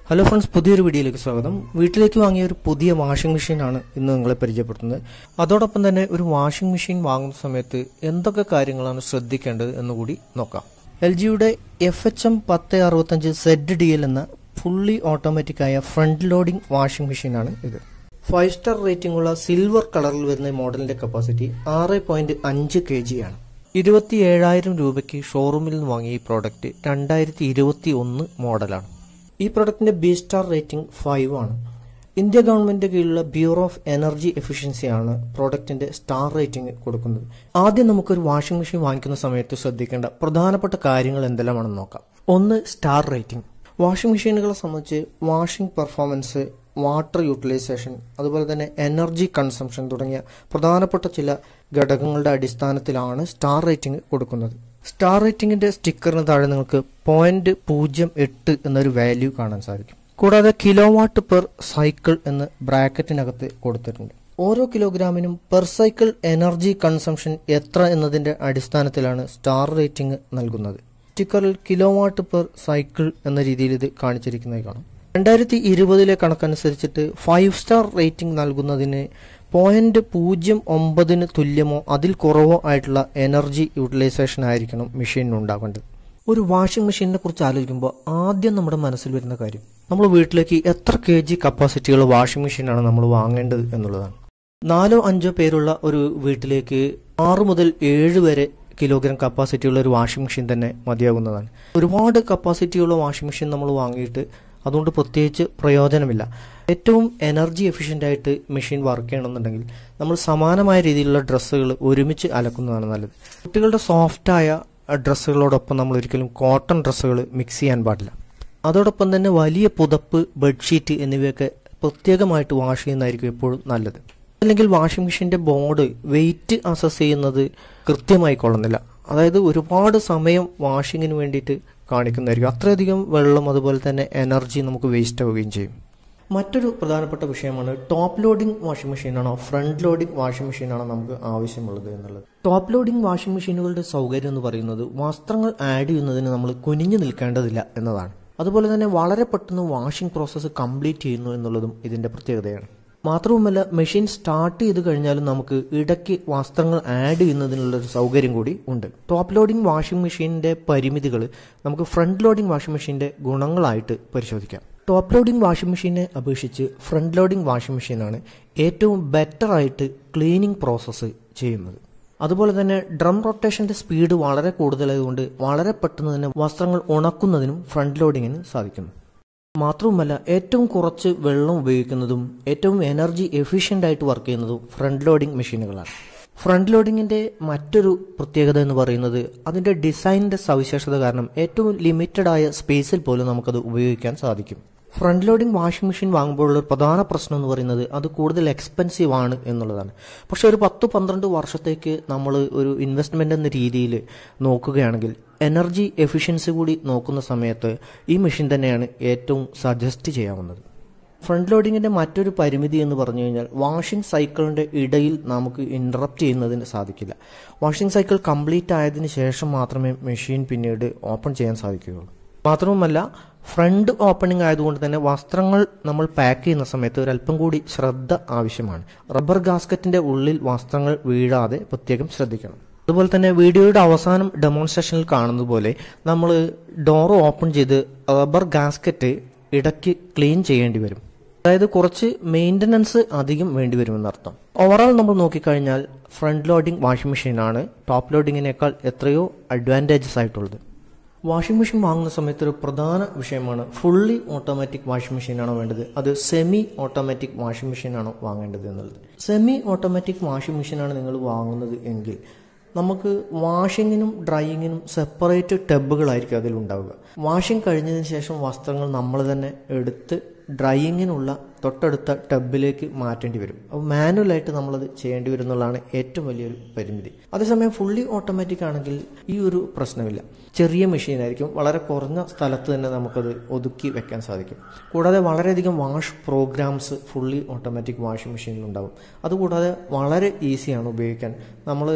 hello friends പുതിയൊരു വീഡിയോയിലേക്ക് സ്വാഗതം വീട്ടിലേക്ക് വാങ്ങിയ ഒരു പുതിയ വാഷിംഗ് മെഷീനാണ് ഇന്ന് നിങ്ങളെ പരിചയപ്പെടുത്തുന്നത് അതോടൊപ്പം തന്നെ ഒരു വാഷിംഗ് മെഷീൻ വാങ്ങുന്ന സമയത്ത് എന്തൊക്കെ കാര്യങ്ങളാണ് ശ്രദ്ധിക്കേണ്ടത് എന്നുകൂടി നോക്കാം എൽ ജിയുടെ എഫ് എച്ച് എം പത്ത് അറുപത്തഞ്ച് സെഡ് ഡി എൽ എന്ന ഫുള്ളി ഓട്ടോമാറ്റിക് ആയ ഫ്രണ്ട് ലോഡിംഗ് വാഷിംഗ് മെഷീനാണ് ഇത് ഫൈവ് സ്റ്റാർ റേറ്റിംഗ് ഉള്ള സിൽവർ കളറിൽ വരുന്ന ഈ മോഡലിന്റെ കപ്പാസിറ്റി ആറ് പോയിന്റ് അഞ്ച് കെ ജി ആണ് ഇരുപത്തി ഏഴായിരം രൂപയ്ക്ക് ഷോറൂമിൽ നിന്ന് വാങ്ങിയ ഈ പ്രോഡക്റ്റ് രണ്ടായിരത്തി ഇരുപത്തി ഒന്ന് മോഡലാണ് ഈ പ്രൊഡക്റ്റിന്റെ ബി സ്റ്റാർ റേറ്റിംഗ് ഫൈവ് ആണ് ഇന്ത്യ ഗവൺമെന്റിന്റെ കീഴിലുള്ള ബ്യൂറോ ഓഫ് എനർജി എഫിഷ്യൻസി ആണ് പ്രോഡക്റ്റിന്റെ സ്റ്റാർ റേറ്റിംഗ് കൊടുക്കുന്നത് ആദ്യം നമുക്കൊരു വാഷിംഗ് മെഷീൻ വാങ്ങിക്കുന്ന സമയത്ത് ശ്രദ്ധിക്കേണ്ട പ്രധാനപ്പെട്ട കാര്യങ്ങൾ എന്തെല്ലാമാണെന്ന് നോക്കാം ഒന്ന് സ്റ്റാർ റേറ്റിംഗ് വാഷിംഗ് മെഷീനുകളെ സംബന്ധിച്ച് വാഷിംഗ് പെർഫോമൻസ് വാട്ടർ യൂട്ടിലൈസേഷൻ അതുപോലെ തന്നെ എനർജി കൺസംഷൻ തുടങ്ങിയ പ്രധാനപ്പെട്ട ചില ഘടകങ്ങളുടെ അടിസ്ഥാനത്തിലാണ് സ്റ്റാർ റേറ്റിംഗ് കൊടുക്കുന്നത് സ്റ്റാർ റേറ്റിംഗിന്റെ സ്റ്റിക്കറിന് താഴെ നിങ്ങൾക്ക് പോയിന്റ് പൂജ്യം എട്ട് എന്നൊരു വാല്യൂ കാണാൻ സാധിക്കും കൂടാതെ കിലോ വാട്ട് പെർ സൈക്കിൾ എന്ന് ബ്രാക്കറ്റിനകത്ത് കൊടുത്തിട്ടുണ്ട് ഓരോ കിലോഗ്രാമിനും പെർ സൈക്കിൾ എനർജി കൺസംഷൻ എത്ര എന്നതിന്റെ അടിസ്ഥാനത്തിലാണ് സ്റ്റാർ റേറ്റിംഗ് നൽകുന്നത് സ്റ്റിക്കറിൽ കിലോ വാട്ട് പെർ സൈക്കിൾ എന്ന രീതിയിൽ ഇത് കാണിച്ചിരിക്കുന്നത് കാണാം രണ്ടായിരത്തി ഇരുപതിലെ കണക്കനുസരിച്ചിട്ട് ഫൈവ് സ്റ്റാർ റേറ്റിംഗ് നൽകുന്നതിന് പോയിന്റ് പൂജ്യം ഒമ്പതിന് തുല്യമോ അതിൽ കുറവോ ആയിട്ടുള്ള എനർജി യൂട്ടിലൈസേഷൻ ആയിരിക്കണം മെഷീനിന് ഉണ്ടാവേണ്ടത് ഒരു വാഷിംഗ് മെഷീനിനെ കുറിച്ച് ആലോചിക്കുമ്പോൾ ആദ്യം നമ്മുടെ മനസ്സിൽ വരുന്ന കാര്യം നമ്മൾ വീട്ടിലേക്ക് എത്ര കെ ജി കപ്പാസിറ്റിയുള്ള വാഷിംഗ് മെഷീനാണ് നമ്മൾ വാങ്ങേണ്ടത് എന്നുള്ളതാണ് നാലോ അഞ്ചോ പേരുള്ള ഒരു വീട്ടിലേക്ക് ആറ് മുതൽ ഏഴ് വരെ കിലോഗ്രാം കപ്പാസിറ്റിയുള്ള ഒരു വാഷിംഗ് മെഷീൻ തന്നെ മതിയാകുന്നതാണ് ഒരുപാട് കപ്പാസിറ്റിയുള്ള വാഷിംഗ് മെഷീൻ നമ്മൾ വാങ്ങിയിട്ട് അതുകൊണ്ട് പ്രത്യേകിച്ച് പ്രയോജനമില്ല ഏറ്റവും എനർജി എഫിഷ്യൻ്റ് ആയിട്ട് മെഷീൻ വർക്ക് ചെയ്യണമെന്നുണ്ടെങ്കിൽ നമ്മൾ സമാനമായ രീതിയിലുള്ള ഡ്രസ്സുകൾ ഒരുമിച്ച് അലക്കുന്നതാണ് നല്ലത് കുട്ടികളുടെ സോഫ്റ്റായ ഡ്രസ്സുകളോടൊപ്പം നമ്മൾ ഒരിക്കലും കോട്ടൺ ഡ്രസ്സുകൾ മിക്സ് ചെയ്യാൻ പാടില്ല അതോടൊപ്പം തന്നെ വലിയ പുതപ്പ് ബെഡ്ഷീറ്റ് എന്നിവയൊക്കെ പ്രത്യേകമായിട്ട് വാഷ് ചെയ്യുന്നതായിരിക്കും എപ്പോഴും നല്ലത് അല്ലെങ്കിൽ വാഷിംഗ് മെഷീന്റെ ബോർഡ് വെയിറ്റ് അസസ് ചെയ്യുന്നത് കൃത്യമായി കൊള്ളുന്നില്ല അതായത് ഒരുപാട് സമയം വാഷിങ്ങിന് വേണ്ടിയിട്ട് കാണിക്കുന്നതായിരിക്കും അത്രയധികം വെള്ളം അതുപോലെ തന്നെ എനർജി നമുക്ക് വേസ്റ്റ് ആവുകയും ചെയ്യും മറ്റൊരു പ്രധാനപ്പെട്ട വിഷയമാണ് ടോപ്പ് ലോഡിംഗ് വാഷിംഗ് മെഷീനാണോ ഫ്രണ്ട് ലോഡിംഗ് വാഷിംഗ് മെഷീനാണോ നമുക്ക് ആവശ്യമുള്ളത് എന്നുള്ളത് ടോപ്പ് ലോഡിംഗ് വാഷിംഗ് മെഷീനുകളുടെ സൗകര്യം എന്ന് പറയുന്നത് വസ്ത്രങ്ങൾ ആഡ് ചെയ്യുന്നതിന് നമ്മൾ കുനിഞ്ഞു നിൽക്കേണ്ടതില്ല എന്നതാണ് അതുപോലെ തന്നെ വളരെ പെട്ടെന്ന് വാഷിംഗ് പ്രോസസ്സ് കംപ്ലീറ്റ് ചെയ്യുന്നു എന്നുള്ളതും ഇതിന്റെ പ്രത്യേകതയാണ് മാത്രവുമല്ല മെഷീൻ സ്റ്റാർട്ട് ചെയ്ത് കഴിഞ്ഞാലും നമുക്ക് ഇടയ്ക്ക് വസ്ത്രങ്ങൾ ആഡ് ചെയ്യുന്നതിനുള്ള ഒരു സൗകര്യം കൂടി ഉണ്ട് ടോപ്പ് ലോഡിംഗ് വാഷിംഗ് മെഷീനിന്റെ പരിമിതികൾ നമുക്ക് ഫ്രണ്ട് ലോഡിംഗ് വാഷിംഗ് മെഷീന്റെ ഗുണങ്ങളായിട്ട് പരിശോധിക്കാം ടോപ്പ് ലോഡിംഗ് വാഷിംഗ് മെഷീനെ അപേക്ഷിച്ച് ഫ്രണ്ട് ലോഡിംഗ് വാഷിംഗ് മെഷീനാണ് ഏറ്റവും ബെറ്റർ ആയിട്ട് ക്ലീനിങ് പ്രോസസ്സ് ചെയ്യുന്നത് അതുപോലെ തന്നെ ഡ്രം റൊട്ടേഷന്റെ സ്പീഡ് വളരെ കൂടുതലായതുകൊണ്ട് വളരെ പെട്ടെന്ന് തന്നെ വസ്ത്രങ്ങൾ ഉണക്കുന്നതിനും ഫ്രണ്ട് ലോഡിങ്ങിന് സാധിക്കുന്നു മാത്രവുമല്ല ഏറ്റവും കുറച്ച് വെള്ളം ഉപയോഗിക്കുന്നതും ഏറ്റവും എനർജി എഫിഷ്യൻ്റ് ആയിട്ട് വർക്ക് ചെയ്യുന്നതും ഫ്രണ്ട് ലോഡിംഗ് മെഷീനുകളാണ് ഫ്രണ്ട് ലോഡിങ്ങിന്റെ മറ്റൊരു പ്രത്യേകത എന്ന് പറയുന്നത് അതിന്റെ ഡിസൈനിന്റെ സവിശേഷത കാരണം ഏറ്റവും ലിമിറ്റഡ് ആയ സ്പേസിൽ പോലും നമുക്കത് ഉപയോഗിക്കാൻ സാധിക്കും ഫ്രണ്ട് ലോഡിംഗ് വാഷിംഗ് മെഷീൻ വാങ്ങുമ്പോഴുള്ള ഒരു പ്രധാന പ്രശ്നം എന്ന് പറയുന്നത് അത് കൂടുതൽ എക്സ്പെൻസീവ് ആണ് എന്നുള്ളതാണ് പക്ഷെ ഒരു പത്ത് പന്ത്രണ്ട് വർഷത്തേക്ക് നമ്മൾ ഒരു ഇൻവെസ്റ്റ്മെന്റ് എന്ന രീതിയിൽ നോക്കുകയാണെങ്കിൽ എനർജി എഫിഷ്യൻസി കൂടി നോക്കുന്ന സമയത്ത് ഈ മെഷീൻ തന്നെയാണ് ഏറ്റവും സജസ്റ്റ് ചെയ്യാവുന്നത് ഫ്രണ്ട് ലോഡിങ്ങിന്റെ മറ്റൊരു പരിമിതി എന്ന് പറഞ്ഞു കഴിഞ്ഞാൽ വാഷിംഗ് സൈക്കിളിന്റെ ഇടയിൽ നമുക്ക് ഇന്ററപ്റ്റ് ചെയ്യുന്നതിന് സാധിക്കില്ല വാഷിംഗ് സൈക്കിൾ കംപ്ലീറ്റ് ആയതിനു ശേഷം മാത്രമേ മെഷീൻ പിന്നീട് ഓപ്പൺ ചെയ്യാൻ സാധിക്കുകയുള്ളൂ മാത്രവുമല്ല ഫ്രണ്ട് ഓപ്പണിംഗ് ആയതുകൊണ്ട് തന്നെ വസ്ത്രങ്ങൾ നമ്മൾ പാക്ക് ചെയ്യുന്ന സമയത്ത് ഒരല്പം കൂടി ശ്രദ്ധ ആവശ്യമാണ് റബ്ബർ ഗാസ്കറ്റിന്റെ ഉള്ളിൽ വസ്ത്രങ്ങൾ വീഴാതെ പ്രത്യേകം ശ്രദ്ധിക്കണം അതുപോലെ തന്നെ വീഡിയോയുടെ അവസാനം ഡെമോൺസ്ട്രേഷനിൽ കാണുന്നത് പോലെ നമ്മൾ ഡോർ ഓപ്പൺ ചെയ്ത് റബ്ബർ ഗാസ്കറ്റ് ഇടയ്ക്ക് ക്ലീൻ ചെയ്യേണ്ടി വരും അതായത് കുറച്ച് മെയിൻ്റനൻസ് അധികം വേണ്ടി വരുമെന്നർത്ഥം ഓവറോൾ നമ്മൾ നോക്കിക്കഴിഞ്ഞാൽ ഫ്രണ്ട് ലോഡിംഗ് വാഷിംഗ് മെഷീനാണ് ടോപ്പ് ലോഡിങ്ങിനേക്കാൾ എത്രയോ അഡ്വാൻറ്റേജസ് ആയിട്ടുള്ളത് വാഷിംഗ് മെഷീൻ വാങ്ങുന്ന സമയത്ത് ഒരു പ്രധാന വിഷയമാണ് ഫുള്ളി ഓട്ടോമാറ്റിക് വാഷിംഗ് മെഷീനാണോ വേണ്ടത് അത് സെമി ഓട്ടോമാറ്റിക് വാഷിംഗ് മെഷീനാണോ വാങ്ങേണ്ടത് എന്നുള്ളത് സെമി ഓട്ടോമാറ്റിക് വാഷിംഗ് മെഷീനാണ് നിങ്ങൾ വാങ്ങുന്നത് എങ്കിൽ നമുക്ക് വാഷിങ്ങിനും ഡ്രൈയിങ്ങിനും സെപ്പറേറ്റ് ടബുകളായിരിക്കും അതിലുണ്ടാവുക വാഷിംഗ് കഴിഞ്ഞതിന് ശേഷം വസ്ത്രങ്ങൾ നമ്മൾ തന്നെ എടുത്ത് ഡ്രൈയിങ്ങിനുള്ള തൊട്ടടുത്ത ടബിലേക്ക് മാറ്റേണ്ടി വരും അപ്പോൾ മാനുവലായിട്ട് നമ്മളത് ചെയ്യേണ്ടി വരും എന്നുള്ളതാണ് ഏറ്റവും വലിയൊരു പരിമിതി അതേസമയം ഫുള്ളി ഓട്ടോമാറ്റിക് ആണെങ്കിൽ ഈ ഒരു പ്രശ്നമില്ല ചെറിയ മെഷീൻ ആയിരിക്കും വളരെ കുറഞ്ഞ സ്ഥലത്ത് തന്നെ നമുക്കത് ഒതുക്കി വെക്കാൻ സാധിക്കും കൂടാതെ വളരെയധികം wash programmes fully automatic washing മെഷീനിൽ ഉണ്ടാവും അതുകൂടാതെ വളരെ ഈസിയാണ് ഉപയോഗിക്കാൻ നമ്മൾ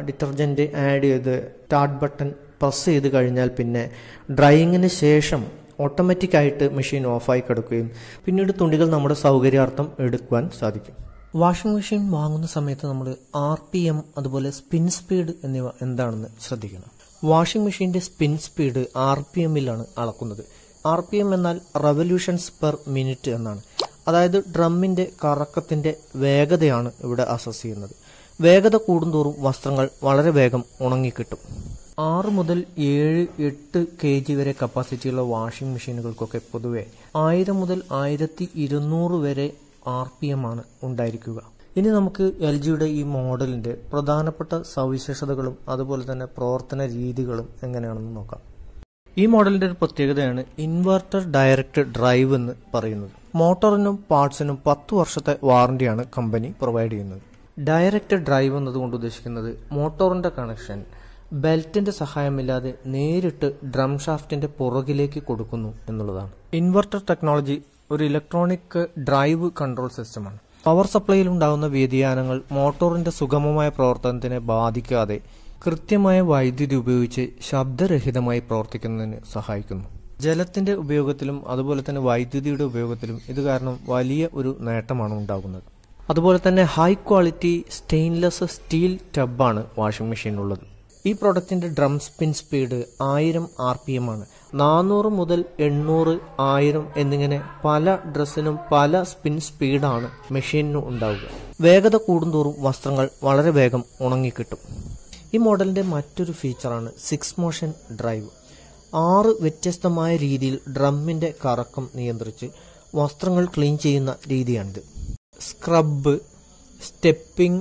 ഡിറ്റർജൻറ്റ് ആഡ് ചെയ്ത് സ്റ്റാർട്ട് ബട്ടൺ പ്രസ് ചെയ്ത് കഴിഞ്ഞാൽ പിന്നെ ഡ്രൈയിങ്ങിന് ശേഷം ഓട്ടോമാറ്റിക് ആയിട്ട് മെഷീൻ ഓഫായി കിടക്കുകയും പിന്നീട് തുണികൾ നമ്മുടെ സൗകര്യാർത്ഥം എടുക്കുവാൻ സാധിക്കും വാഷിംഗ് മെഷീൻ വാങ്ങുന്ന സമയത്ത് നമ്മൾ ആർ പി എം അതുപോലെ സ്പിൻ സ്പീഡ് എന്നിവ എന്താണെന്ന് ശ്രദ്ധിക്കണം വാഷിംഗ് മെഷീന്റെ സ്പിൻ സ്പീഡ് ആർ പി എമ്മിലാണ് അളക്കുന്നത് ആർ പി എം എന്നാൽ റവല്യൂഷൻസ് പെർ മിനിറ്റ് എന്നാണ് അതായത് ഡ്രമ്മിന്റെ കറക്കത്തിന്റെ വേഗതയാണ് ഇവിടെ അസസ് ചെയ്യുന്നത് വേഗത കൂടുന്തോറും വസ്ത്രങ്ങൾ വളരെ വേഗം ഉണങ്ങിക്കിട്ടും ആറ് മുതൽ ഏഴ് എട്ട് കെ ജി വരെ കപ്പാസിറ്റിയുള്ള വാഷിംഗ് മെഷീനുകൾക്കൊക്കെ പൊതുവെ ആയിരം മുതൽ ആയിരത്തി ഇരുന്നൂറ് വരെ ആർ പി എം ആണ് ഉണ്ടായിരിക്കുക ഇനി നമുക്ക് എൽ ജിയുടെ ഈ മോഡലിന്റെ പ്രധാനപ്പെട്ട സവിശേഷതകളും അതുപോലെ തന്നെ പ്രവർത്തന രീതികളും എങ്ങനെയാണെന്ന് നോക്കാം ഈ മോഡലിന്റെ ഒരു പ്രത്യേകതയാണ് ഇൻവെർട്ടർ ഡയറക്റ്റ് ഡ്രൈവ് എന്ന് പറയുന്നത് മോട്ടോറിനും പാർട്സിനും പത്ത് വർഷത്തെ വാറന്റിയാണ് കമ്പനി പ്രൊവൈഡ് ചെയ്യുന്നത് ഡയറക്റ്റ് ഡ്രൈവ് എന്നതുകൊണ്ട് ഉദ്ദേശിക്കുന്നത് മോട്ടോറിന്റെ കണക്ഷൻ ബെൽറ്റിന്റെ സഹായമില്ലാതെ നേരിട്ട് ഡ്രം ഷാഫ്റ്റിന്റെ പുറകിലേക്ക് കൊടുക്കുന്നു എന്നുള്ളതാണ് ഇൻവെർട്ടർ ടെക്നോളജി ഒരു ഇലക്ട്രോണിക് ഡ്രൈവ് കൺട്രോൾ സിസ്റ്റമാണ് പവർ സപ്ലൈയിൽ ഉണ്ടാകുന്ന വ്യതിയാനങ്ങൾ മോട്ടോറിന്റെ സുഗമമായ പ്രവർത്തനത്തിനെ ബാധിക്കാതെ കൃത്യമായ വൈദ്യുതി ഉപയോഗിച്ച് ശബ്ദരഹിതമായി പ്രവർത്തിക്കുന്നതിന് സഹായിക്കുന്നു ജലത്തിന്റെ ഉപയോഗത്തിലും അതുപോലെ തന്നെ വൈദ്യുതിയുടെ ഉപയോഗത്തിലും ഇത് കാരണം വലിയ ഒരു നേട്ടമാണ് ഉണ്ടാകുന്നത് അതുപോലെ തന്നെ ഹൈ ക്വാളിറ്റി സ്റ്റെയിൻലെസ് സ്റ്റീൽ ടബാണ് വാഷിംഗ് മെഷീനുള്ളത് ഈ പ്രൊഡക്റ്റിന്റെ ഡ്രം സ്പിൻ സ്പീഡ് ആയിരം ആർ പി എം ആണ് നാനൂറ് മുതൽ എണ്ണൂറ് ആയിരം എന്നിങ്ങനെ പല ഡ്രസ്സിനും പല സ്പിൻ സ്പീഡാണ് മെഷീനിന് ഉണ്ടാവുക വേഗത കൂടുന്തോറും വസ്ത്രങ്ങൾ വളരെ വേഗം ഉണങ്ങിക്കിട്ടും ഈ മോഡലിന്റെ മറ്റൊരു ഫീച്ചറാണ് സിക്സ് മോഷൻ ഡ്രൈവ് ആറ് വ്യത്യസ്തമായ രീതിയിൽ ഡ്രമ്മിന്റെ കറക്കം നിയന്ത്രിച്ച് വസ്ത്രങ്ങൾ ക്ലീൻ ചെയ്യുന്ന രീതിയാണിത് scrub stepping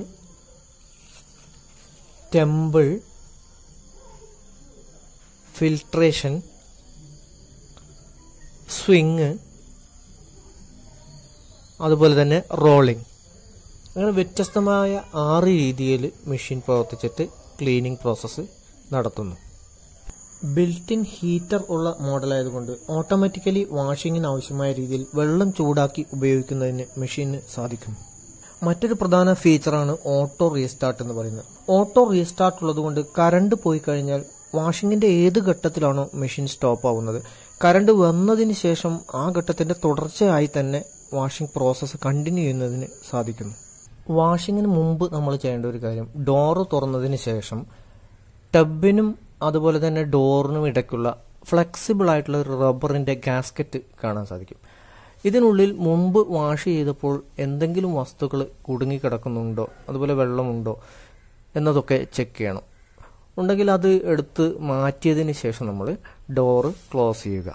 tumble filtration swing അതുപോലെ തന്നെ റോളിംഗ് അങ്ങനെ വ്യത്യസ്തമായ ആറ് രീതിയിൽ മെഷീൻ പ്രവർത്തിച്ചിട്ട് ക്ലീനിങ് പ്രോസസ്സ് നടത്തുന്നു ബിൽറ്റ് ഇൻ ഹീറ്റർ ഉള്ള മോഡലായതുകൊണ്ട് ഓട്ടോമാറ്റിക്കലി വാഷിങ്ങിന് ആവശ്യമായ രീതിയിൽ വെള്ളം ചൂടാക്കി ഉപയോഗിക്കുന്നതിന് മെഷീന് സാധിക്കും മറ്റൊരു പ്രധാന ഫീച്ചറാണ് ഓട്ടോ റീസ്റ്റാർട്ട് എന്ന് പറയുന്നത് ഓട്ടോ റീസ്റ്റാർട്ട് ഉള്ളതുകൊണ്ട് കറണ്ട് പോയി കഴിഞ്ഞാൽ വാഷിങ്ങിന്റെ ഏത് ഘട്ടത്തിലാണോ മെഷീൻ സ്റ്റോപ്പ് ആവുന്നത് കറണ്ട് വന്നതിന് ശേഷം ആ ഘട്ടത്തിന്റെ തുടർച്ചയായി തന്നെ വാഷിംഗ് പ്രോസസ്സ് കണ്ടിന്യൂ ചെയ്യുന്നതിന് സാധിക്കുന്നു വാഷിങ്ങിന് മുമ്പ് നമ്മൾ ചെയ്യേണ്ട ഒരു കാര്യം ഡോറ് തുറന്നതിന് ശേഷം ടബിനും അതുപോലെ തന്നെ ഡോറിനും ഇടയ്ക്കുള്ള ഫ്ലെക്സിബിൾ ആയിട്ടുള്ള ഒരു റബ്ബറിന്റെ ഗാസ്കറ്റ് കാണാൻ സാധിക്കും ഇതിനുള്ളിൽ മുമ്പ് വാഷ് ചെയ്തപ്പോൾ എന്തെങ്കിലും വസ്തുക്കൾ കുടുങ്ങിക്കിടക്കുന്നുണ്ടോ അതുപോലെ വെള്ളമുണ്ടോ എന്നതൊക്കെ ചെക്ക് ചെയ്യണം ഉണ്ടെങ്കിൽ അത് എടുത്ത് മാറ്റിയതിന് ശേഷം നമ്മൾ ഡോറ് ക്ലോസ് ചെയ്യുക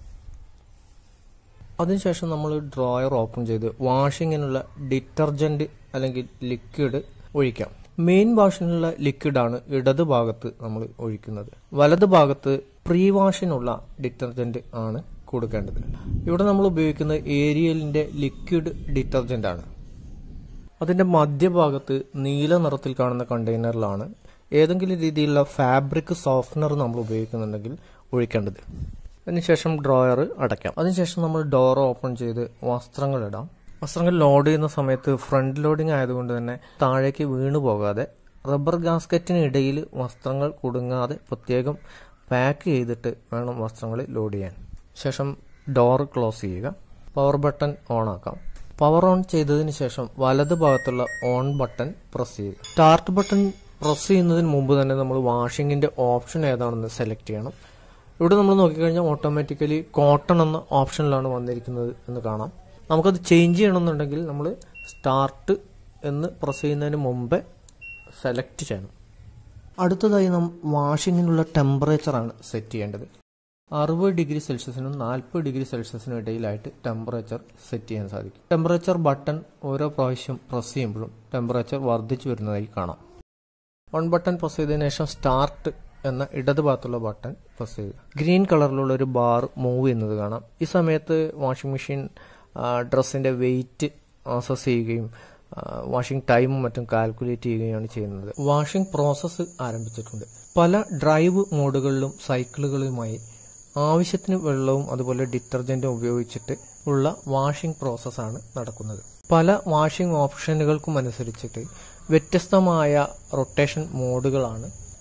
അതിനുശേഷം നമ്മൾ ഡ്രോയർ ഓപ്പൺ ചെയ്ത് വാഷിങ്ങിനുള്ള ഡിറ്റർജന്റ് അല്ലെങ്കിൽ ലിക്വിഡ് ഒഴിക്കാം മെയിൻ വാഷിനുള്ള ലിക്വിഡാണ് ഇടത് ഭാഗത്ത് നമ്മൾ ഒഴിക്കുന്നത് വലത് ഭാഗത്ത് പ്രീ വാഷിനുള്ള ഡിറ്റർജന്റ് ആണ് കൊടുക്കേണ്ടത് ഇവിടെ നമ്മൾ ഉപയോഗിക്കുന്ന ഏരിയലിന്റെ ലിക്വിഡ് ഡിറ്റർജന്റ് ആണ് അതിന്റെ മധ്യഭാഗത്ത് നീല നിറത്തിൽ കാണുന്ന കണ്ടെയ്നറിലാണ് ഏതെങ്കിലും രീതിയിലുള്ള ഫാബ്രിക് സോഫ്റ്റ്നർ നമ്മൾ ഉപയോഗിക്കുന്നുണ്ടെങ്കിൽ ഒഴിക്കേണ്ടത് അതിനുശേഷം ഡ്രോയർ അടയ്ക്കാം അതിനുശേഷം നമ്മൾ ഡോർ ഓപ്പൺ ചെയ്ത് വസ്ത്രങ്ങൾ ഇടാം വസ്ത്രങ്ങൾ ലോഡ് ചെയ്യുന്ന സമയത്ത് ഫ്രണ്ട് ലോഡിംഗ് ആയതുകൊണ്ട് തന്നെ താഴേക്ക് വീണു പോകാതെ റബ്ബർ ഗാസ്കറ്റിന് ഇടയിൽ വസ്ത്രങ്ങൾ കുടുങ്ങാതെ പ്രത്യേകം പാക്ക് ചെയ്തിട്ട് വേണം വസ്ത്രങ്ങൾ ലോഡ് ചെയ്യാൻ ശേഷം ഡോർ ക്ലോസ് ചെയ്യുക പവർ ബട്ടൺ ഓൺ ആക്കാം പവർ ഓൺ ചെയ്തതിന് ശേഷം വലത് ഭാഗത്തുള്ള ഓൺ ബട്ടൺ പ്രസ് ചെയ്യുക സ്റ്റാർട്ട് ബട്ടൺ പ്രസ് ചെയ്യുന്നതിന് മുമ്പ് തന്നെ നമ്മൾ വാഷിങ്ങിന്റെ ഓപ്ഷൻ ഏതാണെന്ന് സെലക്ട് ചെയ്യണം ഇവിടെ നമ്മൾ നോക്കിക്കഴിഞ്ഞാൽ ഓട്ടോമാറ്റിക്കലി കോട്ടൺ എന്ന ഓപ്ഷനിലാണ് വന്നിരിക്കുന്നത് എന്ന് കാണാം നമുക്കത് ചേഞ്ച് ചെയ്യണമെന്നുണ്ടെങ്കിൽ നമ്മൾ സ്റ്റാർട്ട് എന്ന് പ്രസ് ചെയ്യുന്നതിന് മുമ്പേ സെലക്ട് ചെയ്യണം അടുത്തതായി നാം വാഷിങ്ങിനുള്ള ടെമ്പറേച്ചറാണ് സെറ്റ് ചെയ്യേണ്ടത് അറുപത് ഡിഗ്രി സെൽഷ്യസിനും നാൽപ്പത് ഡിഗ്രി സെൽഷ്യസിനും ഇടയിലായിട്ട് ടെമ്പറേച്ചർ സെറ്റ് ചെയ്യാൻ സാധിക്കും ടെമ്പറേച്ചർ ബട്ടൺ ഓരോ പ്രാവശ്യം പ്രസ് ചെയ്യുമ്പോഴും ടെമ്പറേച്ചർ വർദ്ധിച്ചു വരുന്നതായി കാണാം വൺ ബട്ടൺ പ്രസ് ചെയ്തതിനു ശേഷം സ്റ്റാർട്ട് എന്ന ഇടത് ഭാഗത്തുള്ള ബട്ടൺ പ്രസ് ചെയ്യുക ഗ്രീൻ കളറിലുള്ള ഒരു ബാർ മൂവ് ചെയ്യുന്നത് കാണാം ഈ സമയത്ത് വാഷിംഗ് മെഷീൻ ഡ്രസ്സിന്റെ വെയിറ്റ് അസസ് ചെയ്യുകയും വാഷിംഗ് ടൈമും മറ്റും കാൽക്കുലേറ്റ് ചെയ്യുകയാണ് ചെയ്യുന്നത് വാഷിംഗ് പ്രോസസ്സ് ആരംഭിച്ചിട്ടുണ്ട് പല ഡ്രൈവ് മോഡുകളിലും സൈക്കിളുകളുമായി ആവശ്യത്തിന് വെള്ളവും അതുപോലെ ഡിറ്റർജന്റും ഉപയോഗിച്ചിട്ട് ഉള്ള വാഷിംഗ് പ്രോസസ്സാണ് നടക്കുന്നത് പല വാഷിംഗ് ഓപ്ഷനുകൾക്കും അനുസരിച്ചിട്ട് വ്യത്യസ്തമായ റൊട്ടേഷൻ മോഡുകളാണ്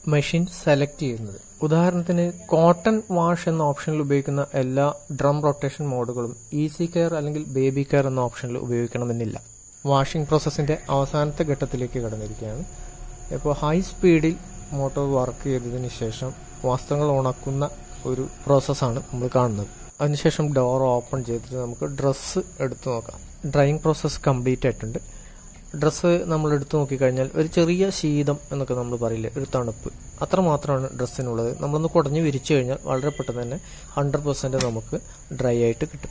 മെഷീൻ സെലക്ട് ചെയ്യുന്നത് ഉദാഹരണത്തിന് കോട്ടൺ വാഷ് എന്ന ഓപ്ഷനിൽ ഉപയോഗിക്കുന്ന എല്ലാ ഡ്രം റൊട്ടേഷൻ മോഡുകളും ഈസി കെയർ അല്ലെങ്കിൽ ബേബി കെയർ എന്ന ഓപ്ഷനിൽ ഉപയോഗിക്കണമെന്നില്ല വാഷിംഗ് പ്രോസസ്സിന്റെ അവസാനത്തെ ഘട്ടത്തിലേക്ക് കടന്നിരിക്കുകയാണ് ഇപ്പോൾ ഹൈ സ്പീഡിൽ മോട്ടോർ വർക്ക് ചെയ്തതിന് ശേഷം വസ്ത്രങ്ങൾ ഉണക്കുന്ന ഒരു പ്രോസസ്സാണ് നമ്മൾ കാണുന്നത് അതിനുശേഷം ഡോർ ഓപ്പൺ ചെയ്തിട്ട് നമുക്ക് ഡ്രസ്സ് എടുത്തു നോക്കാം ഡ്രൈയിങ് പ്രോസസ്സ് കംപ്ലീറ്റ് ആയിട്ടുണ്ട് ഡ്രസ്സ് നമ്മൾ എടുത്തു നോക്കിക്കഴിഞ്ഞാൽ ഒരു ചെറിയ ശീതം എന്നൊക്കെ നമ്മൾ പറയില്ലേ ഒരു തണുപ്പ് അത്ര മാത്രമാണ് ഡ്രസ്സിനുള്ളത് നമ്മളൊന്ന് കുടഞ്ഞു വിരിച്ചു കഴിഞ്ഞാൽ വളരെ പെട്ടെന്ന് തന്നെ ഹൺഡ്രഡ് പെർസെൻറ്റ് നമുക്ക് ഡ്രൈ ആയിട്ട് കിട്ടും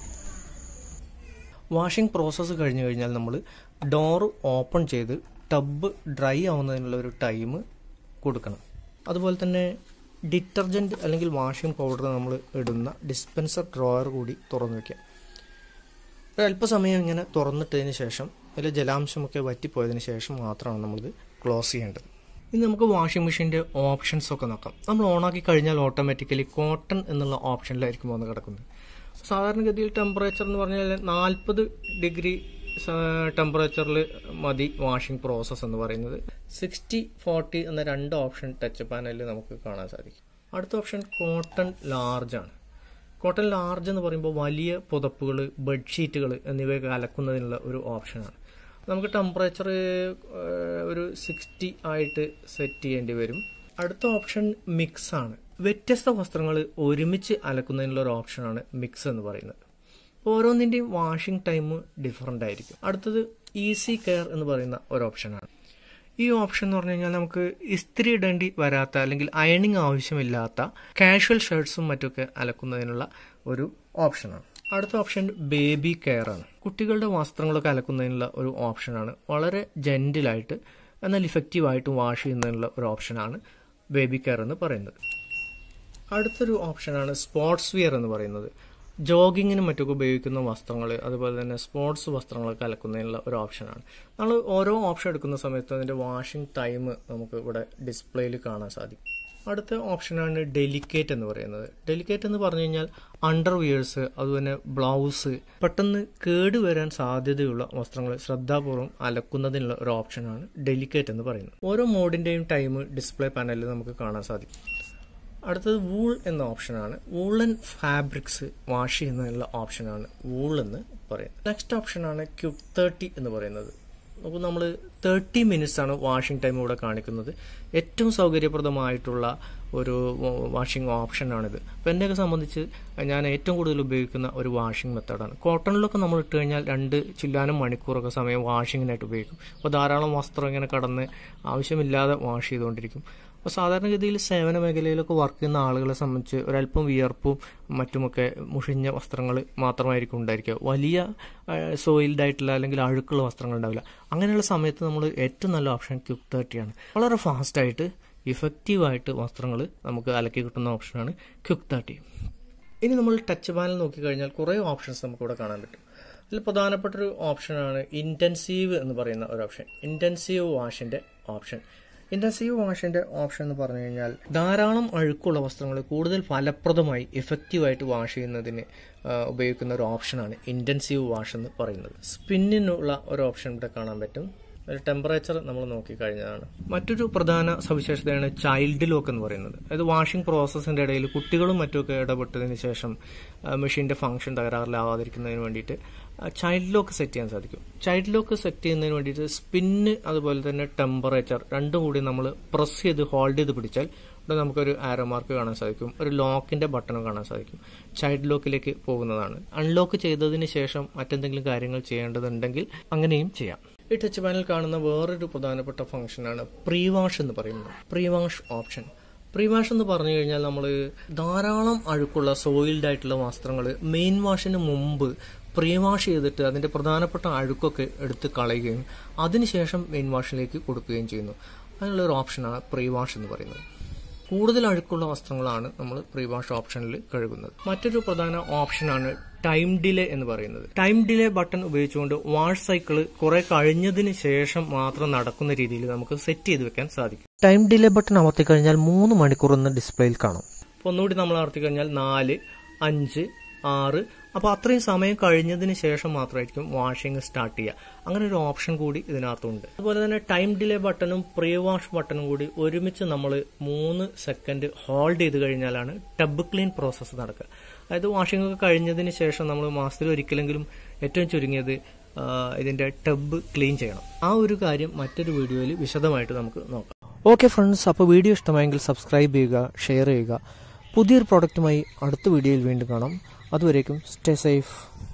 വാഷിംഗ് പ്രോസസ്സ് കഴിഞ്ഞു കഴിഞ്ഞാൽ നമ്മൾ ഡോറ് ഓപ്പൺ ചെയ്ത് ടബ് ഡ്രൈ ആവുന്നതിനുള്ള ഒരു ടൈം കൊടുക്കണം അതുപോലെ തന്നെ ഡിറ്റർജൻറ്റ് അല്ലെങ്കിൽ വാഷിംഗ് പൗഡർ നമ്മൾ ഇടുന്ന ഡിസ്പെൻസർ ഡ്രോയർ കൂടി തുറന്നു വയ്ക്കാം ഒരു അല്പസമയം ഇങ്ങനെ തുറന്നിട്ടതിന് ശേഷം അതിൽ ജലാംശമൊക്കെ വറ്റിപ്പോയതിന് ശേഷം മാത്രമാണ് നമ്മളിത് ക്ലോസ് ചെയ്യേണ്ടത് ഇനി നമുക്ക് വാഷിംഗ് മെഷീൻ്റെ ഓപ്ഷൻസ് ഒക്കെ നോക്കാം നമ്മൾ ഓണാക്കി കഴിഞ്ഞാൽ ഓട്ടോമാറ്റിക്കലി കോട്ടൺ എന്നുള്ള ഓപ്ഷനിലായിരിക്കും വന്ന് കിടക്കുന്നത് സാധാരണഗതിയിൽ ടെമ്പറേച്ചർ എന്ന് പറഞ്ഞാൽ നാൽപ്പത് ഡിഗ്രി ടെമ്പറേച്ചറിൽ മതി വാഷിംഗ് പ്രോസസ്സ് എന്ന് പറയുന്നത് സിക്സ്റ്റി ഫോർട്ടി എന്ന രണ്ട് ഓപ്ഷൻ ടച്ച് പാനലിൽ നമുക്ക് കാണാൻ സാധിക്കും അടുത്ത ഓപ്ഷൻ കോട്ടൺ ലാർജ് ആണ് കോട്ടൺ ലാർജ് എന്ന് പറയുമ്പോൾ വലിയ പുതപ്പുകൾ ബെഡ്ഷീറ്റുകൾ എന്നിവയൊക്കെ അലക്കുന്നതിനുള്ള ഒരു ഓപ്ഷനാണ് നമുക്ക് ടെമ്പറേച്ചർ ഒരു സിക്സ്റ്റി ആയിട്ട് സെറ്റ് ചെയ്യേണ്ടി വരും അടുത്ത ഓപ്ഷൻ മിക്സ് ആണ് വ്യത്യസ്ത വസ്ത്രങ്ങൾ ഒരുമിച്ച് അലക്കുന്നതിനുള്ള ഒരു ഓപ്ഷനാണ് മിക്സ് എന്ന് പറയുന്നത് ഓരോന്നിൻ്റെയും വാഷിംഗ് ടൈം ഡിഫറൻ്റ് ആയിരിക്കും അടുത്തത് ഈസി കെയർ എന്ന് പറയുന്ന ഒരു ഓപ്ഷനാണ് ഈ ഓപ്ഷൻ എന്ന് പറഞ്ഞു കഴിഞ്ഞാൽ നമുക്ക് ഇസ്തിരി ഇടേണ്ടി വരാത്ത അല്ലെങ്കിൽ അയണിങ് ആവശ്യമില്ലാത്ത കാഷ്വൽ ഷർട്ട്സും മറ്റൊക്കെ അലക്കുന്നതിനുള്ള ഒരു ഓപ്ഷനാണ് അടുത്ത ഓപ്ഷൻ ബേബി കെയർ ആണ് കുട്ടികളുടെ വസ്ത്രങ്ങളൊക്കെ അലക്കുന്നതിനുള്ള ഒരു ഓപ്ഷനാണ് വളരെ ജെന്റിലായിട്ട് എന്നാൽ ഇഫക്റ്റീവായിട്ട് വാഷ് ചെയ്യുന്നതിനുള്ള ഒരു ഓപ്ഷനാണ് ബേബി കെയർ എന്ന് പറയുന്നത് അടുത്തൊരു ഓപ്ഷനാണ് സ്പോർട്സ് വിയർ എന്ന് പറയുന്നത് ജോഗിങ്ങിനും മറ്റൊക്കെ ഉപയോഗിക്കുന്ന വസ്ത്രങ്ങൾ അതുപോലെ തന്നെ സ്പോർട്സ് വസ്ത്രങ്ങളൊക്കെ അലക്കുന്നതിനുള്ള ഒരു ഓപ്ഷനാണ് നമ്മൾ ഓരോ ഓപ്ഷൻ എടുക്കുന്ന സമയത്ത് അതിൻ്റെ വാഷിംഗ് ടൈം നമുക്ക് ഇവിടെ ഡിസ്പ്ലേയിൽ കാണാൻ സാധിക്കും അടുത്ത ഓപ്ഷനാണ് ഡെലിക്കേറ്റ് എന്ന് പറയുന്നത് ഡെലിക്കേറ്റ് എന്ന് പറഞ്ഞു കഴിഞ്ഞാൽ അണ്ടർ വിയേഴ്സ് അതുപോലെ ബ്ലൗസ് പെട്ടെന്ന് കേടുവരാൻ സാധ്യതയുള്ള വസ്ത്രങ്ങൾ ശ്രദ്ധാപൂർവ്വം അലക്കുന്നതിനുള്ള ഒരു ഓപ്ഷനാണ് ഡെലിക്കേറ്റ് എന്ന് പറയുന്നത് ഓരോ മോഡിന്റെയും ടൈം ഡിസ്പ്ലേ പാനലിൽ നമുക്ക് കാണാൻ സാധിക്കും അടുത്തത് വൂൾ എന്ന ഓപ്ഷനാണ് വൂളൻ ഫാബ്രിക്സ് വാഷ് ചെയ്യുന്നതിനുള്ള ഓപ്ഷനാണ് വൂൾ എന്ന് പറയുന്നത് നെക്സ്റ്റ് ഓപ്ഷനാണ് ക്യൂബ് തേർട്ടി എന്ന് പറയുന്നത് അപ്പോൾ നമ്മൾ തേർട്ടി മിനിറ്റ്സ് ആണ് വാഷിംഗ് ടൈം ഇവിടെ കാണിക്കുന്നത് ഏറ്റവും സൗകര്യപ്രദമായിട്ടുള്ള ഒരു വാഷിംഗ് ഓപ്ഷനാണിത് അപ്പോൾ എന്നെയൊക്കെ സംബന്ധിച്ച് ഞാൻ ഏറ്റവും കൂടുതൽ ഉപയോഗിക്കുന്ന ഒരു വാഷിംഗ് മെത്തേഡാണ് കോട്ടണിലൊക്കെ നമ്മൾ ഇട്ട് കഴിഞ്ഞാൽ രണ്ട് ചില്ലാനും മണിക്കൂറൊക്കെ സമയം വാഷിങ്ങിനായിട്ട് ഉപയോഗിക്കും അപ്പോൾ ധാരാളം വസ്ത്രം ഇങ്ങനെ കടന്ന് ആവശ്യമില്ലാതെ വാഷ് ചെയ്തുകൊണ്ടിരിക്കും അപ്പോൾ സാധാരണഗതിയിൽ സേവന മേഖലയിലൊക്കെ വർക്ക് ചെയ്യുന്ന ആളുകളെ സംബന്ധിച്ച് ഒരല്പം വിയർപ്പും മറ്റുമൊക്കെ മുഷിഞ്ഞ വസ്ത്രങ്ങൾ മാത്രമായിരിക്കും ഉണ്ടായിരിക്കുക വലിയ സോയിൽഡ് ആയിട്ടുള്ള അല്ലെങ്കിൽ അഴുക്കുള്ള വസ്ത്രങ്ങൾ ഉണ്ടാവില്ല അങ്ങനെയുള്ള സമയത്ത് നമ്മൾ ഏറ്റവും നല്ല ഓപ്ഷൻ ക്യുക്ക് തേർട്ടിയാണ് വളരെ ഫാസ്റ്റായിട്ട് ഇഫക്റ്റീവായിട്ട് വസ്ത്രങ്ങൾ നമുക്ക് അലക്കി കിട്ടുന്ന ഓപ്ഷനാണ് ക്യുക്ക് തേർട്ടി ഇനി നമ്മൾ ടച്ച് പാനൽ നോക്കിക്കഴിഞ്ഞാൽ കുറേ ഓപ്ഷൻസ് നമുക്ക് ഇവിടെ കാണാൻ പറ്റും അതിൽ പ്രധാനപ്പെട്ട ഒരു ഓപ്ഷനാണ് ഇൻറ്റൻസീവ് എന്ന് പറയുന്ന ഒരു ഓപ്ഷൻ ഇൻറ്റൻസീവ് വാഷിൻ്റെ ഓപ്ഷൻ ഇൻറ്റൻസീവ് വാഷിന്റെ ഓപ്ഷൻ എന്ന് പറഞ്ഞു കഴിഞ്ഞാൽ ധാരാളം അഴുക്കുള്ള വസ്ത്രങ്ങൾ കൂടുതൽ ഫലപ്രദമായി എഫക്റ്റീവായിട്ട് വാഷ് ചെയ്യുന്നതിന് ഉപയോഗിക്കുന്ന ഒരു ഓപ്ഷനാണ് ഇൻറ്റൻസീവ് വാഷ് എന്ന് പറയുന്നത് സ്പിന്നിനുള്ള ഒരു ഓപ്ഷൻ ഇവിടെ കാണാൻ പറ്റും ടെമ്പറേച്ചർ നമ്മൾ നോക്കിക്കഴിഞ്ഞതാണ് മറ്റൊരു പ്രധാന സവിശേഷതയാണ് ചൈൽഡ് ലോക്ക് എന്ന് പറയുന്നത് അതായത് വാഷിംഗ് പ്രോസസ്സിന്റെ ഇടയിൽ കുട്ടികളും മറ്റുമൊക്കെ ഇടപെട്ടതിന് ശേഷം മെഷീന്റെ ഫംഗ്ഷൻ തകരാറിലാവാതിരിക്കുന്നതിന് വേണ്ടിയിട്ട് ചൈൽഡ് ലോക്ക് സെറ്റ് ചെയ്യാൻ സാധിക്കും ചൈൽഡ് ലോക്ക് സെറ്റ് ചെയ്യുന്നതിന് വേണ്ടിയിട്ട് സ്പിന്ന് അതുപോലെ തന്നെ ടെമ്പറേച്ചർ രണ്ടും കൂടി നമ്മൾ പ്രസ് ചെയ്ത് ഹോൾഡ് ചെയ്ത് പിടിച്ചാൽ ഇവിടെ നമുക്കൊരു ആരോ മാർക്ക് കാണാൻ സാധിക്കും ഒരു ലോക്കിന്റെ ബട്ടണും കാണാൻ സാധിക്കും ചൈൽഡ് ലോക്കിലേക്ക് പോകുന്നതാണ് അൺലോക്ക് ചെയ്തതിന് ശേഷം മറ്റെന്തെങ്കിലും കാര്യങ്ങൾ ചെയ്യേണ്ടതുണ്ടെങ്കിൽ അങ്ങനെയും ചെയ്യാം ഈ ടച്ച് പാനൽ കാണുന്ന വേറൊരു പ്രധാനപ്പെട്ട ഫംഗ്ഷനാണ് പ്രീ വാഷ് എന്ന് പറയുന്നത് pre wash option pre wash എന്ന് പറഞ്ഞു കഴിഞ്ഞാൽ നമ്മൾ ധാരാളം അഴുക്കുള്ള സോയിൽഡ് ആയിട്ടുള്ള വസ്ത്രങ്ങൾ മെയിൻ വാഷിന് മുമ്പ് പ്രീ വാഷ് ചെയ്തിട്ട് അതിന്റെ പ്രധാനപ്പെട്ട അഴുക്കൊക്കെ എടുത്ത് കളയുകയും അതിനുശേഷം മെയിൻ വാഷിലേക്ക് കൊടുക്കുകയും ചെയ്യുന്നു അതിനുള്ള ഒരു ഓപ്ഷനാണ് പ്രീ വാഷ് എന്ന് പറയുന്നത് കൂടുതൽ അഴുക്കുള്ള വസ്ത്രങ്ങളാണ് നമ്മൾ പ്രീ വാഷ് ഓപ്ഷനിൽ കഴുകുന്നത് മറ്റൊരു പ്രധാന ഓപ്ഷനാണ് ടൈം ഡിലേ എന്ന് പറയുന്നത് ടൈം ഡിലേ ബട്ടൺ ഉപയോഗിച്ചുകൊണ്ട് വാഷ് സൈക്കിൾ കുറെ കഴിഞ്ഞതിന് ശേഷം മാത്രം നടക്കുന്ന രീതിയിൽ നമുക്ക് സെറ്റ് ചെയ്ത് വെക്കാൻ സാധിക്കും ടൈം ഡിലേ ബട്ടൺ അമർത്തി കഴിഞ്ഞാൽ മൂന്ന് മണിക്കൂർ എന്ന ഡിസ്പ്ലേയിൽ കാണും ഒന്നുകൂടി നമ്മൾ അമർത്തി കഴിഞ്ഞാൽ നാല് അഞ്ച് ആറ് അപ്പോൾ അത്രയും സമയം കഴിഞ്ഞതിന് ശേഷം മാത്രമായിരിക്കും വാഷിംഗ് സ്റ്റാർട്ട് ചെയ്യുക അങ്ങനെ ഒരു ഓപ്ഷൻ കൂടി ഇതിനകത്തുണ്ട് അതുപോലെ തന്നെ ടൈം ഡിലേ ബട്ടണും പ്രീ വാഷ് ബട്ടണും കൂടി ഒരുമിച്ച് നമ്മൾ മൂന്ന് സെക്കൻഡ് ഹോൾഡ് ചെയ്ത് കഴിഞ്ഞാലാണ് ടബ് ക്ലീൻ പ്രോസസ്സ് നടക്കുക അതായത് വാഷിംഗ് ഒക്കെ കഴിഞ്ഞതിന് ശേഷം നമ്മൾ മാസത്തിൽ ഒരിക്കലെങ്കിലും ഏറ്റവും ചുരുങ്ങിയത് ആ, ഇതിന്റെ ടബ് ക്ലീൻ ചെയ്യണം ആ ഒരു കാര്യം മറ്റൊരു വീഡിയോയിൽ വിശദമായിട്ട് നമുക്ക് നോക്കാം ഓക്കെ ഫ്രണ്ട്സ് അപ്പോൾ വീഡിയോ ഇഷ്ടമായെങ്കിൽ സബ്സ്ക്രൈബ് ചെയ്യുക ഷെയർ ചെയ്യുക പുതിയൊരു പ്രോഡക്റ്റുമായി അടുത്ത വീഡിയോയിൽ വീണ്ടും കാണാം അതുവരേക്കും സ്റ്റേ സേഫ്